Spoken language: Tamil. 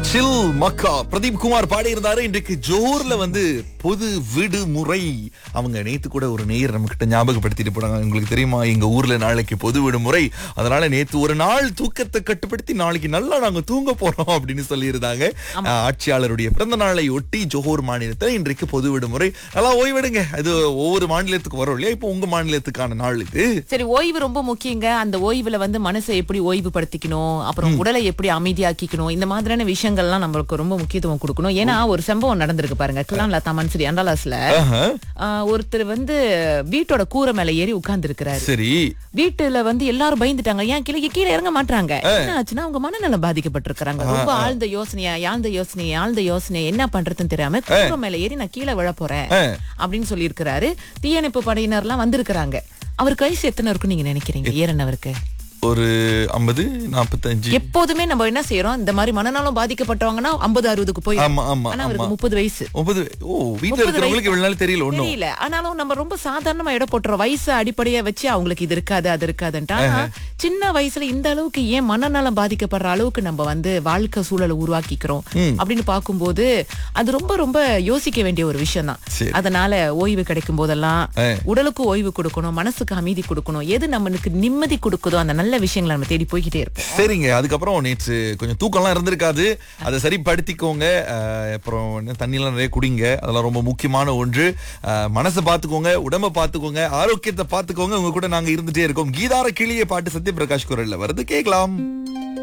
சில் மக்கா பிரதீப் குமார் பாடி இருந்தாரு இன்றைக்கு ஜோஹர்ல வந்து பொது விடுமுறை அவங்க நேத்து கூட ஒரு நேயர் நம்ம கிட்ட ஞாபகப்படுத்திட்டு போனாங்க உங்களுக்கு தெரியுமா எங்க ஊர்ல நாளைக்கு பொது விடுமுறை அதனால நேத்து ஒரு நாள் தூக்கத்தை கட்டுப்படுத்தி நாளைக்கு நல்லா நாங்க தூங்க போறோம் அப்படின்னு சொல்லியிருந்தாங்க அஹ், ஆட்சியாளருடைய பிறந்த நாளை ஒட்டி ஜோஹர் மாநிலத்தில் இன்றைக்கு பொது விடுமுறை நல்லா ஓய்வெடுங்க அது ஒவ்வொரு மாநிலத்துக்கு வரும் இல்லையா இப்போ உங்க மாநிலத்துக்கான நாள் இது சரி ஓய்வு ரொம்ப முக்கியங்க அந்த ஓய்வுல வந்து மனசை எப்படி ஓய்வுபடுத்திக்கணும் அப்புறம் உடலை எப்படி அமைதியாக்கிக்கணும் இந்த மாதிரியான விஷயங்கள்லாம் நம்மளுக்கு ரொம்ப முக்கியத்துவம் கொடுக்கணும் ஏன்னா ஒரு சம்பவம் நடந்திருக்கு பாருங்க கிளான் லதா மன்சரி அண்டாலாஸ்ல ஆஹா, ஒருத்தர் வந்து வீட்டோட கூரை மேல ஏறி உட்கார்ந்து இருக்கிறாரு சரி வீட்டுல வந்து எல்லாரும் பயந்துட்டாங்க ஏன் கீழே கீழே இறங்க மாட்டாங்க என்ன ஆச்சுன்னா அவங்க மனநலம் பாதிக்கப்பட்டிருக்காங்க ரொம்ப ஆழ்ந்த யோசனையா ஆழ்ந்த யோசனை ஆழ்ந்த யோசனை என்ன பண்றதுன்னு தெரியாம கூரை மேல ஏறி நான் கீழே விழ போறேன் ஆ. அப்படின்னு சொல்லியிருக்கிறாரு தீயணைப்பு படையினர் எல்லாம் வந்திருக்கிறாங்க அவருக்கு வயசு எத்தனை இருக்குன்னு நீங்க நினைக்கிறீங்க ஏறனவருக்கு ஒரு ஐம்பது நாற்பத்தஞ்சு எப்போதுமே நம்ம என்ன செய்யறோம் இந்த மாதிரி மனநலம் பாதிக்கப்பட்டவங்கன்னா ஐம்பது அறுபதுக்கு போய் ஆமா ஆமா ஆனா ஆமா அவருக்கு முப்பது வயசு முப்பது ஓ வீட்டுல முப்பது இருக்கிறவங்களுக்கு இவ்வளவு நாள் தெரியல ஒண்ணும் தெரியல ஆனாலும் நம்ம ரொம்ப சாதாரணமா இடம் போட்டுறோம் வயசு அடிப்படையா வச்சு அவங்களுக்கு இது இருக்காது அது இருக்காதுன்ட்டு ஆனா சின்ன வயசுல இந்த அளவுக்கு ஏன் மனநலம் பாதிக்கப்படுற அளவுக்கு நம்ம வந்து வாழ்க்கை சூழலை உருவாக்கிக்கிறோம் அப்படின்னு பார்க்கும்போது அது ரொம்ப ரொம்ப யோசிக்க வேண்டிய ஒரு விஷயம் தான் சரி. அதனால ஓய்வு கிடைக்கும் போதெல்லாம் உடலுக்கு ஓய்வு கொடுக்கணும் மனசுக்கு அமைதி கொடுக்கணும் எது நம்மளுக்கு நிம்மதி கொடுக்குதோ அந்த நல்ல விஷயங்களை நம்ம தேடி போய்கிட்டே இருப்போம் சரிங்க அதுக்கப்புறம் நேற்று கொஞ்சம் தூக்கம்லாம் இருந்திருக்காது அதை சரிப்படுத்திக்கோங்க அஹ், அப்புறம் என்ன தண்ணியெல்லாம் நிறைய குடிங்க அதெல்லாம் ரொம்ப முக்கியமான ஒன்று அஹ், மனசை பார்த்துக்கோங்க உடம்ப பார்த்துக்கோங்க ஆரோக்கியத்தை பார்த்துக்கோங்க உங்க கூட நாங்க இருந்துட்டே இருக்கோம் கீதார கிளியே பாட்டு சத்யபிரகாஷ் குரல்ல வருது கேட்கலாம்